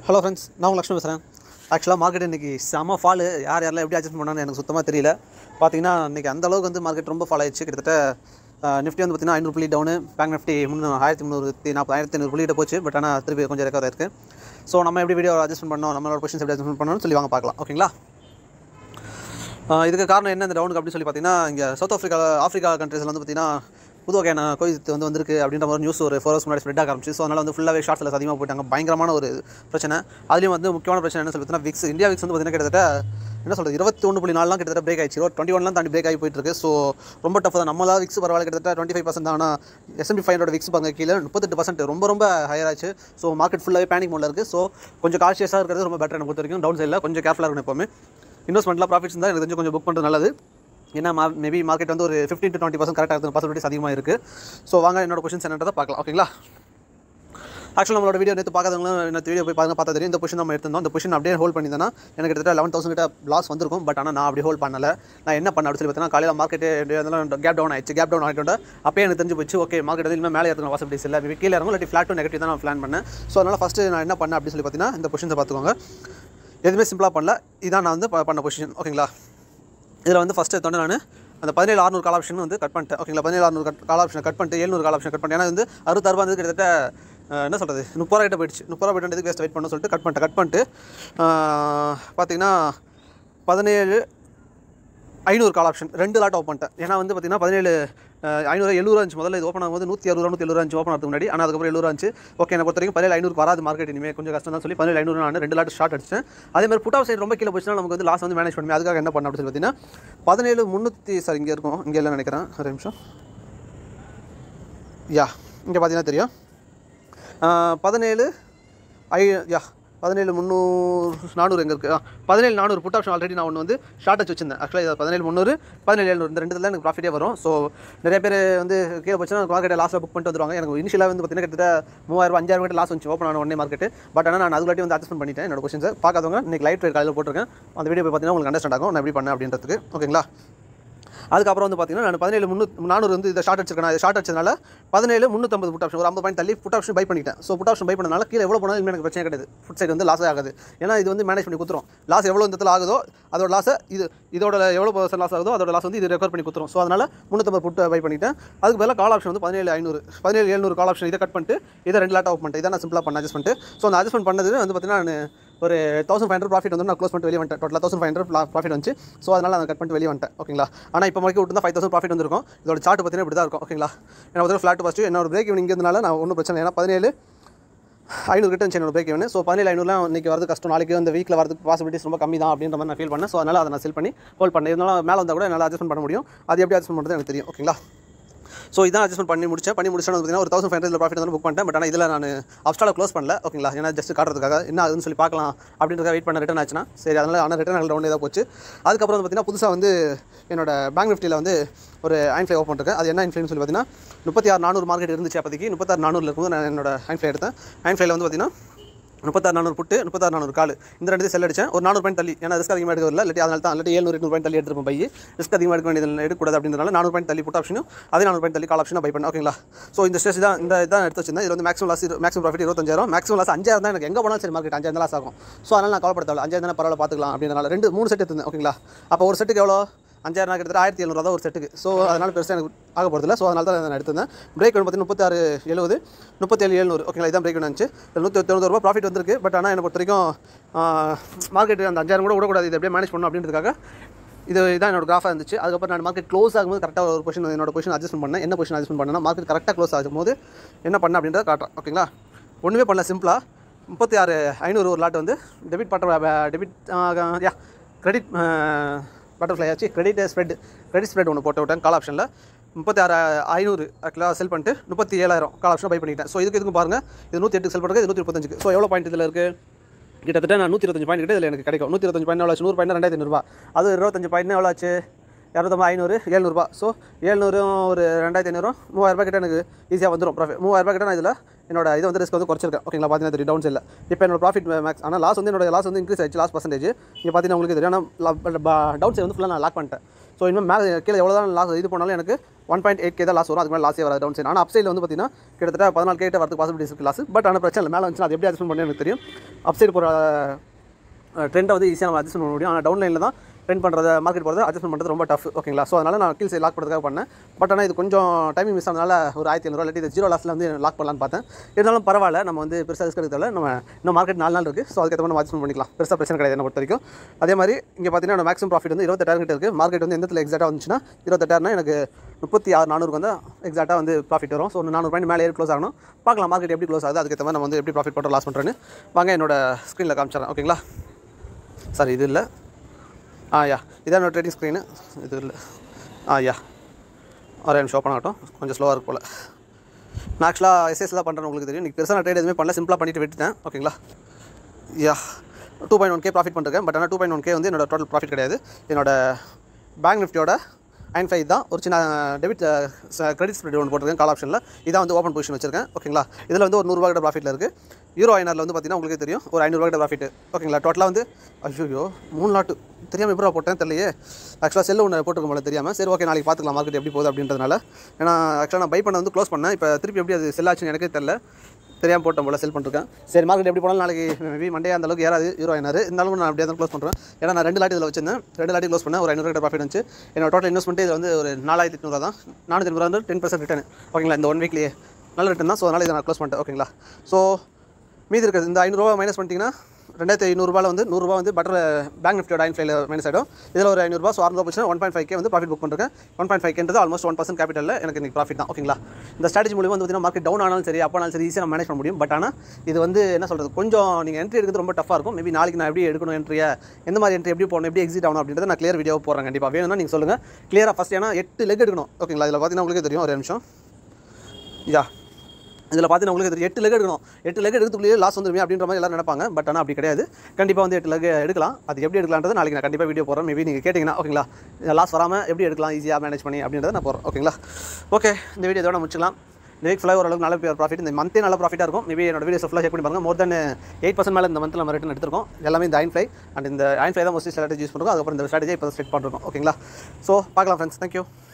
hello friends நான் உங்கள் லக்ஷ்மி பேசுகிறேன் ஆக்சுவலாக மார்க்கெட் இன்றைக்கி செம ஃபால் யார் யாரெல்லாம் எப்படி அட்ஜஸ்ட் பண்ணான்னு எனக்கு சுத்தமாக தெரியல பார்த்தீங்கன்னா இன்றைக்கி அந்த அளவுக்கு வந்து மார்க்கெட் ரொம்ப ஃபால் ஆயிடுச்சு கிட்டத்தட்ட நிஃப்டி வந்து பார்த்தீங்கன்னா ஐநூறு புள்ளி டவுனு பேங்க் நிஃப்டி முந்நூறு ஆயிரத்தி முந்நூறு நாற்பது ஆயிரத்தி ஐநூறு புள்ளிகிட்ட போச்சு பட் ஆனால் திருப்பி கொஞ்சம் ரெக்கவர் இருக்குது ஸோ நம்ம எப்படி வீடியோ அட்ஜஸ்ட் பண்ணோம் நம்மளோட கொஷின்ஸ் எப்படி அட்ஜஸ்ட் பண்ணணும்னு சொல்லி வாங்க பார்க்கலாம் ஓகேங்களா ஆஹ் இதுக்கு காரணம் என்ன இந்த டவுனுக்கு அப்படின்னு சொல்லி பார்த்தீங்கன்னா இங்கே சவுத் ஆஃப்ரிக்கா ஆஃப்ரிக்கா கண்ட்ரீஸில் வந்து பார்த்தீங்கன்னா புது வகையான கோவிட் வந்து வந்திருக்கு அப்படின்ற மாதிரி நியூஸ் ஒரு ஃபோர் ஹவர்ஸ் முன்னாடி ஸ்ப்ரெட் ஆக ஆரம்பிச்சு ஸோ அதனால் வந்து ஃபுல்லாகவே ஷார்ட்ஸில் அதிகமாக போயிட்டாங்க பயங்கரமான ஒரு பிரச்சனை அதுலேயும் வந்து முக்கியமான பிரச்சனை என்ன சொல்லி பார்த்தீங்கன்னா விக்ஸ் இந்தியா விக்ஸ் வந்து பார்த்தீங்கன்னா கிட்டத்தட்ட என்ன சொல்கிறது இருபத்தி ஒன்று புள்ளி நாலாம் கிட்டத்தட்ட பிரேக் ஆயிடுச்சு டுவெண்ட்டி ஒன்லாம் தாண்டி பிரேக் ஆகி போயிட்டு இருக்கு ஸோ ரொம்ப டஃப் தான் நம்மளா விக்ஸ் பரவாயில்ல கிட்டத்தட்ட டுவெண்ட்டி ஃபைவ் பர்சன்ட் ஆனால் எஸ்எம்பி ஃபைவ் விக்ஸ் பாருங்க கீழே முப்பத்தெட்டு பர்சன்ட் ரொம்ப ரொம்ப ஹையர் ஆச்சு ஸோ மார்க்கெட் ஃபுல்லாகவே பேனிக் மோடில் இருக்குது ஸோ கொஞ்சம் காஷியஸாக இருக்கிறது ரொம்ப பெட்டர் எனக்கு பொறுத்த வரைக்கும் டவுன் சைடில் கொஞ்சம் கேர்ஃபுல்லாக இருக்கணும் எப்போவுமே இன்வெஸ்ட்மெண்ட்டில் ப்ராஃபிட்ஸ் தான் எனக்கு தெரிஞ்சு கொஞ்சம் புக் பண்ணுறது நல்லது ஏன்னா மேபி மார்க்கெட் வந்து ஒரு ஃபிஃப்டின் டு டுவெண்ட்டி பர்சன்ட் கரெக்டாக இருக்கிற பாசிபிலிட்டிஸ் அதிகமாக இருக்குது ஸோ வாங்க என்னோட கொஷின்ஸ் என்னன்றதை பார்க்கலாம் ஓகேங்களா ஆக்சுவலாக நம்மளோட வீடியோ நேற்று பார்க்காதவங்களும் நேற்று வீடியோ போய் பாருங்க பார்த்தா தெரியும் இந்த பொசிஷன் நம்ம எடுத்திருந்தோம் இந்த பொசிஷன் அப்படியே ஹோல்ட் பண்ணியிருந்தேன்னா எனக்கு கிட்டத்தட்ட லெவன் தௌசண்ட் கிட்ட லாஸ் வந்திருக்கும் பட் ஆனால் நான் அப்படி ஹோல்ட் பண்ணல நான் என்ன பண்ண அப்படின்னு சொல்லி பார்த்தீங்கன்னா காலையில் மார்க்கெட் கேப் டவுன் ஆயிடுச்சு கேப் டவுன் ஆகிட்டோட அப்பயே எனக்கு தெரிஞ்சு போச்சு ஓகே மார்க்கெட் வந்து இனிமேல் மேலே இருக்கிற பாசிபிலிட்டிஸ் இல்லை மேபி கீழே இறங்கும் இல்லாட்டி ஃப்ளாட் டு நெகட்டிவ் தான் நான் பிளான் பண்ணேன் ஸோ அதனால் ஃபஸ்ட்டு நான் என்ன பண்ணேன் அப்படின்னு சொல்லி பார்த்தீங்கன்னா இந்த பொசிஷன்ஸை பார்த்துக்கோங்க எதுவுமே சிம்பிளாக பண்ணல இதான் நான் வந்து ப- பண்ண பொசிஷன் ஓகேங்களா இதில் வந்து ஃபஸ்ட்டு எடுத்தோன்னே நான் அந்த பதினேழு அறுநூறு கால் ஆப்ஷன் வந்து கட் பண்ணிட்டேன் ஓகேங்களா பதினேழு அறுநூறு கட் கால் ஆப்ஷன் கட் பண்ணிட்டு எழுநூறு கால் ஆப்ஷன் கட் பண்ணிட்டேன் ஏன்னா வந்து அறுபத்தாறு வந்து கிட்டத்தட்ட அஹ், என்ன சொல்கிறது முப்பது ரூபா கிட்ட போயிடுச்சு முப்பது ரூபா போயிட்டு வேஸ்ட் வெயிட் பண்ண சொல்லிட்டு கட் பண்ணிட்டேன் கட் பண்ணிட்டு அஹ், பார்த்தீங்கன்னா பதினேழு ஐநூறு கால் ஆப்ஷன் ரெண்டு லாட் ஓப்பன் பண்ணிட்டேன் ஏன்னா வந்து பார்த்தீங்கன்னா பதினேழு அஹ், ஐநூறு எழுபது இருந்துச்சு முதல்ல இது ஓப்பன் ஆகும்போது நூற்றி அறுபது நூற்றி எழுபது இருந்துச்சு ஓப்பன் ஆகிறதுக்கு முன்னாடி ஆனால் அதுக்கப்புறம் எழுபது இருந்துச்சு ஓகே எனக்கு பொறுத்த வரைக்கும் பதினேழு ஐநூறு வராது மார்க்கெட் இனிமேல் கொஞ்சம் கஷ்டம் தான் சொல்லி பதினேழு ஐநூறு நான் ரெண்டு லாட் ஷார்ட் அடிச்சேன் அதே மாதிரி புட் ஆஃப் சைடு ரொம்ப கீழே போச்சுன்னா நமக்கு வந்து லாஸ் வந்து மேனேஜ் பண்ணுமே அதுக்காக என்ன பண்ண அப்படின்னு சொல்லி பார்த்தீங்கன்னா பதினேழு முந்நூற்றி சார் இங்கே இருக்கும் இங்கே இல்லை நினைக்கிறேன் ஒரு நிமிஷம் யா இங்கே பார்த்தீங்கன்னா தெரியும் ஆஹ், பதினேழு ஐ யா பதினேழு முந்நூறு நானூறு எங்கே இருக்குது பதினேழு நானூறு புட் ஆப்ஷன் ஆல்ரெடி நான் ஒன்று வந்து ஷார்ட் வச்சு வச்சிருந்தேன் ஆக்சுவலாக இது பதினேழு முந்நூறு பதினேழு எழுநூறு இந்த ரெண்டுல எனக்கு ப்ராஃபிட்டே வரும் ஸோ நிறைய பேர் வந்து கீழே போச்சுன்னா மார்க்கெட்டை லாஸ்ட்டில் புக் பண்ணிட்டு வந்துருவாங்க எனக்கு இனிஷியலாக வந்து பார்த்தீங்கன்னா கிட்டத்தட்ட மூவாயிரம் அஞ்சாயிரம் கிட்ட லாஸ் வந்துச்சு ஓப்பன் ஆன உடனே மார்க்கெட் பட் ஆனால் நான் அதுக்குள்ளாட்டி வந்து அட்ஜஸ்ட் பண்ணிட்டேன் என்னோட கொஸ்டின்ஸை பார்க்காதவங்க இன்னைக்கு லைட் ட்ரேட் காலையில் போட்டிருக்கேன் அந்த வீடியோ போய் பார்த்தீங்கன்னா உங்களுக்கு அண்டர்ஸ்டாண்ட் ஆகும் நான் எப்படி பண்ணேன் அப்படின்றதுக்கு ஓகேங்களா அதுக்கப்புறம் வந்து பார்த்தீங்கன்னா நான் பதினேழு முந்நூறு நானூறு வந்து இதை ஷார்ட் அடிச்சிருக்கேன் நான் ஷார்ட் அடிச்சதுனால பதினேழு முந்நூற்றம்பது புட் ஆப்ஷன் ஒரு ஐம்பது பாயிண்ட் தள்ளி புட் ஆப்ஷன் பை பண்ணிட்டேன் ஸோ புட் ஆப்ஷன் பை பண்ணனால கீழே எவ்வளோ போனாலும் இனிமேல் எனக்கு பிரச்சனை கிடையாது ஃபுட் சைடு வந்து லாஸ் ஆகாது ஏன்னா இது வந்து மேனேஜ் பண்ணி குத்துரும் லாஸ் எவ்வளோ இந்த இடத்துல ஆகுதோ அதோட லாஸை இது இதோட எவ்வளோ பர்சன்ட் லாஸ் ஆகுதோ அதோட லாஸ் வந்து இது ரெக்கவர் பண்ணி குத்துரும் ஸோ அதனால் முந்நூற்றம்பது புட் பை பண்ணிட்டேன் அதுக்கு பதிலாக கால் ஆப்ஷன் வந்து பதினேழு ஐநூறு பதினேழு எழுநூறு கால் ஆப்ஷன் இதை கட் பண்ணிட்டு இதை ரெண்டு லாட் ஆஃப் பண்ணிட்டு இதை நான் சிம்பிளாக பண்ண அட்ஜஸ்ட் பண்ணிட்டு ஸோ அந்த அட்ஜஸ்ட்மெண்ட் பண்ணது வந்து பார்த்தீங்கன்னா நான் ஒரு தௌசண்ட் ஃபைவ் ஹண்ட்ரட் ப்ராஃபிட் வந்து நான் க்ளோஸ் பண்ணிட்டு வெளியே வந்துட்டேன் டோட்டலாக தௌசண்ட் ஃபைவ் ஹண்ட்ரட் ப்ராஃபிட் வந்துச்சு ஸோ அதனால் நான் கட் பண்ணிட்டு வெளியே வந்துட்டேன் ஓகேங்களா ஆனால் இப்போ வரைக்கும் விட்டு ஃபைவ் தௌசண்ட் ப்ராஃபிட் வந்திருக்கும் இதோட சார்ட் பார்த்தீங்கன்னா இப்படி தான் இருக்கும் ஓகேங்களா என்ன வந்து ஃப்ளாட் ஃபஸ்ட்டு என்னோட பிரேக் இவன் இங்கிறதுனால நான் ஒன்றும் பிரச்சனை இல்லை ஏன்னா பதினேழு ஐநூறு கிட்ட இருந்துச்சு என்னோட பிரேக் இவனு ஸோ பதினேழு ஐநூறுலாம் இன்றைக்கி வரது கஷ்டம் நாளைக்கு இந்த வீக்கில் வரதுக்கு பாசிபிலிட்டிஸ் ரொம்ப கம்மி தான் அப்படின்ற மாதிரி நான் ஃபீல் பண்ணேன் ஸோ அதனால் அதை நான் செல் பண்ணி ஹோல்ட் பண்ணேன் இதனால மேலே வந்தால் கூட என்னால் அட்ஜஸ்ட் பண்ண முடியும் அது எப்படி அட்ஜஸ்ட் பண்ணுறது எனக்கு தெரியும் ஓகேங்களா ஸோ இதான் அட்ஜஸ்ட்மெண்ட் பண்ணி முடிச்சேன் பண்ணி முடிச்சேன் பார்த்தீங்கன்னா ஒரு தௌசண்ட் ஃபைவ் ஹண்ட்ரட் ப்ராஃபிட் வந்து புக் பண்ணிட்டேன் பட் ஆனால் இதில் நான் அப்ஸ்டால க்ளோஸ் பண்ணல ஓகேங்களா ஏன்னா ஜஸ்ட் காட்டுறதுக்காக என்ன ஆகுதுன்னு சொல்லி பார்க்கலாம் அப்படின்றத வெயிட் பண்ண ரிட்டர்ன் ஆச்சுன்னா சரி அதனால் ஆனால் ரிட்டர்ன் நல்ல ரவுண்ட் ஏதாவது போச்சு அதுக்கப்புறம் வந்து பார்த்தீங்கன்னா புதுசாக வந்து என்னோட பேங்க் நிஃப்டியில் வந்து ஒரு ஐன்ஃப்ளை ஓப்பன் பண்ணிருக்கேன் அது என்ன ஐன்ஃப்ளைன்னு சொல்லி பார்த்தீங்கன்னா முப்பத்தி ஆறு நானூறு மார்க்கெட் இருந்துச்சு அப்போதைக்கு முப்பத்தாறு நானூறுல இருக்கும்போது நான் என்னோட ஐன்ஃப்ளை எடுத்தேன் ஐன்ஃப்ளைல வந்து பார்த்தீங்கன்னா முப்பத்தாறு நானூறு புட்டு முப்பத்தாறு நானூறு கால் இந்த ரெண்டு செல் அடிச்சேன் ஒரு நானூறு பாயிண்ட் தள்ளி ஏன்னா ரிஸ்க் அதிகமாக எடுக்க வரல இல்லாட்டி அதனால தான் இல்லாட்டி ஏழ்நூறு எட்நூறு பாயிண்ட் தள்ளி எடுத்துருப்போம் பை ரிஸ்க் அதிகமாக எடுக்க வேண்டியது எடுக்கக்கூடாது அப்படின்றனால நானூறு பாயிண்ட் தள்ளி புட் ஆப்ஷனும் அதே நானூறு பாயிண்ட் தள்ளி கால் ஆப்ஷனும் பை பண்ணேன் ஓகேங்களா ஸோ இந்த ஸ்டேஜ் தான் இந்த இதான் எடுத்து வச்சிருந்தேன் இது வந்து மேக்ஸிமம் லாஸ் மேக்ஸிமம் ப்ராஃபிட் இருபத்தஞ்சாயிரம் மேக்ஸிமம் லாஸ் அஞ்சாயிரம் தான் எனக்கு எங்கே போனாலும் சரி மார்க்கெட் அஞ்சாயிரம் லாஸ் ஆகும் ஸோ அதனால் நான் கவலைப்பட தேவை அஞ்சாயிரம் தானே பரவாயில்ல பார்த்துக்கலாம் அப்படின்றனால ரெண்டு மூணு செட் எடுத்திருந்தேன் ஓகேங்களா அப்போ ஒரு செட்டுக்கு எவ்வளோ அஞ்சாயிரம் நான் கிட்டத்தட்ட ஆயிரத்தி எழுநூறு தான் ஒரு செட்டுக்கு ஸோ அதனால் பெருசாக எனக்கு ஆக போகிறதில்ல ஸோ அதனால தான் நான் எடுத்திருந்தேன் பிரேக் வந்து பார்த்தீங்கன்னா முப்பத்தாறு எழுபது முப்பத்தேழு எழுநூறு ஓகேங்களா இதான் பிரேக் வந்துச்சு நூற்றி தொண்ணூறு ரூபா ப்ராஃபிட் வந்திருக்கு பட் ஆனால் என்னை பொறுத்த வரைக்கும் மார்க்கெட் அந்த அஞ்சாயிரம் கூட விடக்கூடாது இது எப்படியே மேனேஜ் பண்ணணும் அப்படின்றதுக்காக இது இதான் என்னோட கிராஃபாக இருந்துச்சு அதுக்கப்புறம் நான் மார்க்கெட் க்ளோஸ் ஆகும்போது கரெக்டாக ஒரு பொசிஷன் என்னோட பொசிஷன் அட்ஜஸ்ட் பண்ணேன் என்ன பொசிஷன் அட்ஜஸ்ட் பண்ணேன்னா மார்க்கெட் கரெக்டாக க்ளோஸ் ஆகும்போது என்ன பண்ணேன் அப்படின்றத காட்டுறேன் ஓகேங்களா ஒன்றுமே பண்ணல சிம்பிளாக முப்பத்தி ஆறு ஐநூறு ஒரு லாட் வந்து டெபிட் பட்ட டெபிட் யா கிரெடிட் பட்டர்ஃப்ளை ஆச்சு கிரெடிட் ஸ்ப்ரெட் கிரெடிட் ஸ்ப்ரெட் ஒன்று போட்டு விட்டேன் கால் ஆப்ஷனில் முப்பத்தி ஆறு ஐநூறு ஆக்சுவலாக செல் பண்ணிட்டு முப்பத்தி ஏழாயிரம் கால் ஆப்ஷன் பை பண்ணிட்டேன் ஸோ இதுக்கு இதுக்கும் பாருங்கள் இது நூற்றி எட்டுக்கு செல் பண்ணுறது இது நூற்றி முப்பத்தஞ்சுக்கு ஸோ எவ்வளோ பாயிண்ட் இதில் இருக்குது கிட்டத்தட்ட நான் நூற்றி இருபத்தஞ்சு பாயிண்ட் கிட்ட இதில் எனக்கு கிடைக்கும் நூற்றி இருபத்தஞ்சு பாயிண்ட் எவ்வளோ ஆச்சு நூறு பாயிண்ட் ரெண்டாயிரத்தி ஐநூறுபா அது இருபத்தஞ்சு பாயிண்ட் எவ்வளோ ஆச்சு இரநூத்தம்பது ஐநூறு ஏழ்நூறுபா ஸோ ஏழ்நூறும் ஒரு ரெண்டாயிரத்தி ஐநூறு மூவாயிரரூபா கிட்ட எனக்கு ஈஸியாக வந்துடும் ப்ராஃபிட் மூவாயிரரூபா கிட்ட நான் இதில் என்னோட இது வந்து ரிஸ்க் வந்து குறைச்சிருக்கேன் ஓகேங்களா பார்த்தீங்கன்னா தெரியும் டவுன்ஸ் இல்லை இப்போ என்னோட ப்ராஃபிட் மேக்ஸ் ஆனால் லாஸ் வந்து என்னோட லாஸ் வந்து இன்க்ரீஸ் ஆயிடுச்சு லாஸ் பர்சன்டேஜ் இங்கே பார்த்தீங்கன்னா உங்களுக்கு தெரியும் ஆனால் டவுன் சைடு வந்து ஃபுல்லாக நான் லாக் பண்ணிட்டேன் ஸோ இனிமேல் மேலே கீழே எவ்வளோ தான் லாஸ் இது பண்ணாலும் எனக்கு ஒன் பாயிண்ட் எயிட் கே தான் லாஸ் வரும் அதுக்கு மேலே லாஸே வராது டவுன் சைடு ஆனால் அப் சைடில் வந்து பார்த்தீங்கன்னா கிட்டத்தட்ட பதினாலு கேட்ட வரதுக்கு பாசிபிலிட்டிஸ் இருக்குது லாஸ் பட் ஆனால் பிரச்சனை இல்லை மேலே வந்துச்சுன்னா அது எப்படி அட்ஜஸ்ட் பண்ணி எனக்கு தெரியும் அப் சைடு போகிற ட்ரெண்டை வந்து ஈஸியாக நம்ம அட்ஜஸ்ட் பண்ண முடியும் ஆனால் டவுன் லைனில் தான் ட்ரெண்ட் பண்ணுறது மார்க்கெட் போகிறது அட்ஜஸ்ட் பண்ணுறது ரொம்ப டஃப் ஓகேங்களா ஸோ அதனால் நான் கீழ் சைடு லாக் பண்ணுறதுக்காக பண்ணேன் பட் ஆனால் இது கொஞ்சம் டைமிங் மிஸ் ஆனதால ஒரு ஆயிரத்தி ஐநூறுவா இல்லாட்டி இது ஜீரோ லாஸில் வந்து லாக் பண்ணலான்னு பார்த்தேன் இருந்தாலும் பரவாயில்ல நம்ம வந்து பெருசாக ரிஸ்க் எடுத்தால நம்ம இன்னும் மார்க்கெட் நாலு நாள் இருக்குது ஸோ அதுக்கேற்ற மாதிரி நம்ம அட்ஜஸ்ட் பண்ணிக்கலாம் பெருசாக பிரச்சனை கிடையாது என்ன பொறுத்த வரைக்கும் அதே மாதிரி இங்கே பார்த்தீங்கன்னா மேக்ஸிமம் ப்ராஃபிட் வந்து இருபத்தெட்டாயிரம் கிட்ட இருக்குது மார்க்கெட் வந்து எந்த எக்ஸாக்டாக வந்துச்சுன்னா இருபத்தெட்டாயிரம்னா எனக்கு முப்பத்தி ஆறு நானூறுக்கு வந்து எக்ஸாக்டாக வந்து ப்ராஃபிட் வரும் ஸோ நானூறு பாயிண்ட் மேலே ஏறி க்ளோஸ் ஆகணும் பார்க்கலாம் மார்க்கெட் எப்படி க்ளோஸ் ஆகுது அதுக்கேற்ற மாதிரி நம்ம வந்து எப்படி ப்ராஃபிட் போட்டு லாஸ் பண்ணுறேன்னு வாங்க என்னோட ஸ்க்ரீனில் காமிச்சிடறேன் ஓகேங்களா சாரி இது இல்லை ஆ யா இதான் என்னோட ட்ரேடிங் ஸ்க்ரீனு இது இல்லை ஆ யா ஒரே நிமிஷம் ஓப்பன் ஆகட்டும் கொஞ்சம் ஸ்லோவாக இருக்கு போல் நான் ஆக்சுவலாக எஸ்எஸ் தான் பண்ணுறேன் உங்களுக்கு தெரியும் இன்றைக்கி பெருசாக நான் ட்ரேட் எதுவுமே பண்ணல சிம்பிளாக பண்ணிட்டு விட்டுட்டேன் ஓகேங்களா yeah two point one K profit பண்ணிருக்கேன் பட் ஆனால் டூ பாயிண்ட் ஒன் கே வந்து என்னோட டோட்டல் ப்ராஃபிட் கிடையாது என்னோட பேங்க் நிஃப்டியோட அயன் ஃபைவ் தான் ஒரு சின்ன டெபிட் கிரெடிட் ஸ்ப்ரெட் ஒன்று போட்டிருக்கேன் கால் ஆப்ஷனில் இதான் வந்து ஓப்பன் பொசிஷன் வச்சிருக்கேன் ஓகேங்களா இதில் வந்து ஒரு நூறுரூவா கிட்ட ப்ராஃபிட்டில் இருக்குது யூரோ ஐநாரில் வந்து பார்த்தீங்கன்னா உங்களுக்கு தெரியும் ஒரு ஐநூறுரூவா கிட்ட ப்ராஃபிட் ஓகேங்களா டோட்டலாக வந்து ஐயோ மூணு லாட்டு தெரியாமல் எப்போ போட்டேன் தெரியலையே ஆக்சுவலாக செல்லு ஒன்று போட்டுருக்க போல தெரியாமல் சரி ஓகே நாளைக்கு பார்த்துக்கலாம் மார்க்கெட் எப்படி போகுது அப்படின்றதுனால ஏன்னா ஆக்சுவலாக நான் பை பண்ண வந்து க்ளோஸ் பண்ணேன் இப்போ திருப்பி எப்படி அது செல் ஆச்சுன்னு எனக்கே தெரியல தெரியாமல் போட்டேன் போல செல் பண்ணிருக்கேன் சரி மார்க்கெட் எப்படி போனாலும் நாளைக்கு மேபி மண்டே அந்த அளவுக்கு ஏறாது ஹீரோ ஐநாறு இருந்தாலும் நான் அப்படியே தான் க்ளோஸ் பண்ணுறேன் ஏன்னா நான் ரெண்டு லாட்டி இதில் வச்சிருந்தேன் ரெண்டு லாட்டி க்ளோஸ் பண்ணேன் ஒரு ஐநூறு கிட்ட ப்ராஃபிட் வந்துச்சு என்னோட டோட்டல் இன்வெஸ்ட்மெண்ட் இது வந்து ஒரு நாலாயிரத்தி எட்நூறுவா தான் நானூற்றி எண்பது வந்து டென் பர்சன்ட் ரிட்டர்ன் ஓகேங்களா இந்த ஒன் வீக்லேயே நல்ல ரிட்டர்ன் தான் ஸோ அதனால் இதை நான் க்ளோஸ் பண்ணிட்டேன் ஓகேங்களா ஸோ மீதி இருக்கிறது இந்த ஐநூறுரூவா மைனஸ் பண்ணிட்டீங்கன்னா ரெண்டாயிரத்தி ஐநூறுரூபாவில் வந்து நூறுரூவா வந்து பட்டர் பேங்க் நிஃப்டியோட ஐன் ஃபைவ்ல மைனஸ் ஆகிடும் இதில் ஒரு ஐநூறுரூவா ஸோ அறுநூறு போச்சுன்னா ஒன் பாயிண்ட் ஃபைவ் கே வந்து ப்ராஃபிட் புக் பண்ணிருக்கேன் ஒன் பாயிண்ட் ஃபைவ் கேன்றது ஆல்மோஸ்ட் ஒன் பர்சன்ட் கேபிட்டலில் எனக்கு இன்னைக்கு ப்ராஃபிட் தான் ஓகேங்களா இந்த ஸ்ட்ராட்டஜி மூலியமாக வந்து பார்த்தீங்கன்னா மார்க்கெட் டவுன் ஆனாலும் சரி அப்பானாலும் சரி ஈஸியாக மேனேஜ் பண்ண முடியும் பட் ஆனால் இது வந்து என்ன சொல்கிறது கொஞ்சம் நீங்கள் என்ட்ரி எடுக்கிறது ரொம்ப டஃபாக இருக்கும் மேபி நாளைக்கு நான் எப்படி எடுக்கணும் என்ட்ரியை எந்த மாதிரி என்ட்ரி எப்படி போகணும் எப்படி எக்ஸிட் ஆகணும் அப்படின்றத நான் கிளியர் வீடியோ போடுறேன் கண்டிப்பாக வேணும்னா நீங்கள் சொல்லுங்கள் கிளியராக ஃபஸ்ட் ஏன்னா எட்டு லெக் எடுக்கணும் ஓகேங்களா இதில் பார்த்தீங்கன்னா உங்களுக்கு தெரியும் ஒரு நிமிஷம் யா இதில் பார்த்தீங்கன்னா உங்களுக்கு தெரியும் எட்டு லெக் எடுக்கணும் எட்டு லெக் எடுக்கிறதுக்குள்ளேயே லாஸ் வந்துருமே அப்படின்ற மாதிரி எல்லாரும் நினைப்பாங்க பட் ஆனால் அப்படி கிடையாது கண்டிப்பாக வந்து எட்டு லெக் எடுக்கலாம் அது எப்படி எடுக்கலான்றது நாளைக்கு நான் கண்டிப்பாக வீடியோ போடுறேன் மேபி நீங்கள் கேட்டிங்கன்னா ஓகேங்களா லாஸ் வராமல் எப்படி எடுக்கலாம் ஈஸியாக மேனேஜ் பண்ணி அப்படின்றத நான் போடுறேன் ஓகேங்களா ஓகே இந்த வீடியோ இதோட முடிச்சுக்கலாம் இந்த வீக் ஃபுல்லாக ஓரளவுக்கு நல்ல ப்ராஃபிட் இந்த மந்தே நல்ல ப்ராஃபிட்டாக இருக்கும் மேபி என்னோட வீடியோஸ் ஃபுல்லாக செக் பண்ணி பாருங்க மோர் தென் எயிட் பர்சன்ட் மேலே இந்த மந்த்தில் நம்ம ரிட்டன் எடுத்திருக்கோம் எல்லாமே இந்த ஐன் ஃப்ளை அண்ட் இந்த ஐன் ஃப்ளை தான் மோஸ்ட்லி ஸ்ட்ராட்டஜி யூஸ் பண்ணுறோம் அதுக்கப்புறம் இந்த ஸ்ட்ராட்டஜி இப்போ செட் பண்ணுறோம் ஓகேங்களா ஸோ பார்க்கலாம் ஃப்ரெண்ட்ஸ் தேங்க்யூ